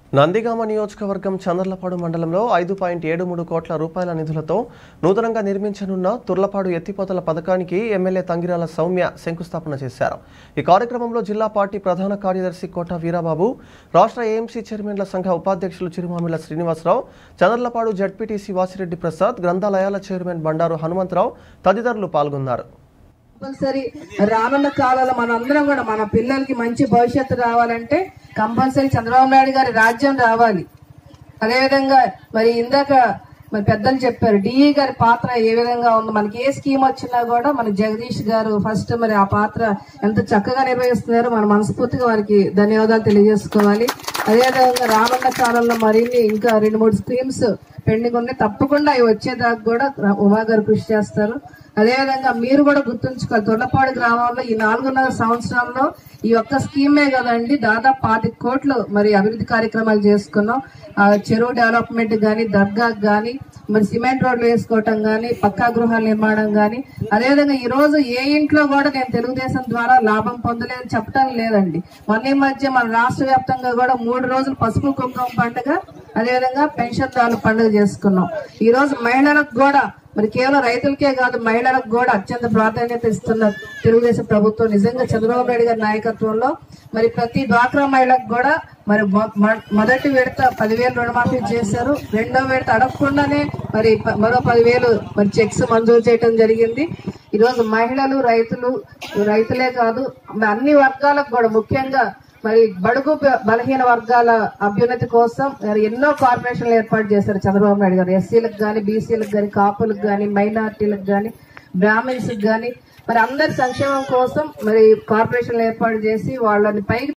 నందిగామ నియోజకవర్గం చంద్రలపాడు మండలంలో ఐదు పాయింట్ ఏడు మూడు కోట్ల రూపాయల నిధులతో నూతనంగా నిర్మించనున్న తుర్లపాడు ఎత్తిపోతల పథకానికి ఎమ్మెల్యే తంగిరాల సౌమ్య శంకుస్థాపన చేశారు ఈ కార్యక్రమంలో జిల్లా పార్టీ ప్రధాన కార్యదర్శి కోట వీరాబాబు రాష్ట్ర ఏఎంసీ చైర్మన్ల సంఘ ఉపాధ్యక్షులు చిరుమామిల శ్రీనివాసరావు చంద్రలపాడు జడ్పీటీసీ వాసిరెడ్డి ప్రసాద్ గ్రంథాలయాల చైర్మన్ బండారు హనుమంతరావు తదితరులు పాల్గొన్నారు కంపల్సరీ రానున్న కాలంలో మనందరం కూడా మన పిల్లలకి మంచి భవిష్యత్తు రావాలంటే కంపల్సరీ చంద్రబాబు నాయుడు గారి రాజ్యం రావాలి అదేవిధంగా మరి ఇందాక మరి పెద్దలు చెప్పారు డిఈ గారి పాత్ర ఏ విధంగా ఉంది మనకి ఏ స్కీమ్ వచ్చినా కూడా మన జగదీష్ గారు ఫస్ట్ మరి ఆ పాత్ర ఎంత చక్కగా నిర్వహిస్తున్నారో మన మనస్ఫూర్తిగా వారికి ధన్యవాదాలు తెలియజేసుకోవాలి అదేవిధంగా రానున్న కాలంలో మరిన్ని ఇంకా రెండు మూడు స్కీమ్స్ పెండింగ్ ఉన్నాయి తప్పకుండా అవి వచ్చేదాకా కూడా ఉమా గారు కృషి చేస్తారు అదేవిధంగా మీరు కూడా గుర్తుంచుకోవాలి తొండపాడు గ్రామంలో ఈ నాలుగున్నర సంవత్సరాల్లో ఈ ఒక్క స్కీమే కదండి దాదాపు పాతి కోట్లు మరి అభివృద్ధి కార్యక్రమాలు చేసుకున్నాం ఆ చెరువు డెవలప్మెంట్ గాని దర్గా గాని మరి సిమెంట్ రోడ్లు వేసుకోవటం గాని పక్కా గృహాల నిర్మాణం గాని అదేవిధంగా ఈ రోజు ఏ ఇంట్లో కూడా నేను తెలుగుదేశం ద్వారా లాభం పొందలేదని చెప్పడం లేదండి మొన్న ఈ మధ్య మన రాష్ట్ర వ్యాప్తంగా కూడా మూడు రోజులు పసుపు కుంకుమ పండుగ అదేవిధంగా పెన్షన్దారుల పండుగ చేసుకున్నాం ఈ రోజు మహిళలకు కూడా మరి కేవలం రైతులకే కాదు మహిళలకు కూడా అత్యంత ప్రాధాన్యత ఇస్తున్న తెలుగుదేశం ప్రభుత్వం నిజంగా చంద్రబాబు నాయుడు గారి నాయకత్వంలో మరి ప్రతి డ్వాక్రా మహిళకు కూడా మరి మొ- మొ- మొదటి విడత పదివేలు రుణమాఫీ చేశారు రెండో విడత అడగకుండానే మరి ప- మరో పదివేలు మరి చెక్స్ మంజూరు చేయడం జరిగింది ఈ రోజు మహిళలు రైతులు రైతులే కాదు అన్ని వర్గాలకు కూడా ముఖ్యంగా మరి బడుగు బ- బలహీన వర్గాల అభ్యున్నతి కోసం మరి ఎన్నో కార్పొరేషన్లు ఏర్పాటు చేశారు చంద్రబాబు నాయుడు గారు ఎస్సీలకు కానీ బీసీలకు కానీ కాపులకు కానీ మైనార్టీలకు కానీ బ్రాహ్మిన్స్ కానీ మరి అందరి సంక్షేమం కోసం మరి కార్పొరేషన్లు ఏర్పాటు చేసి వాళ్ళని పైకి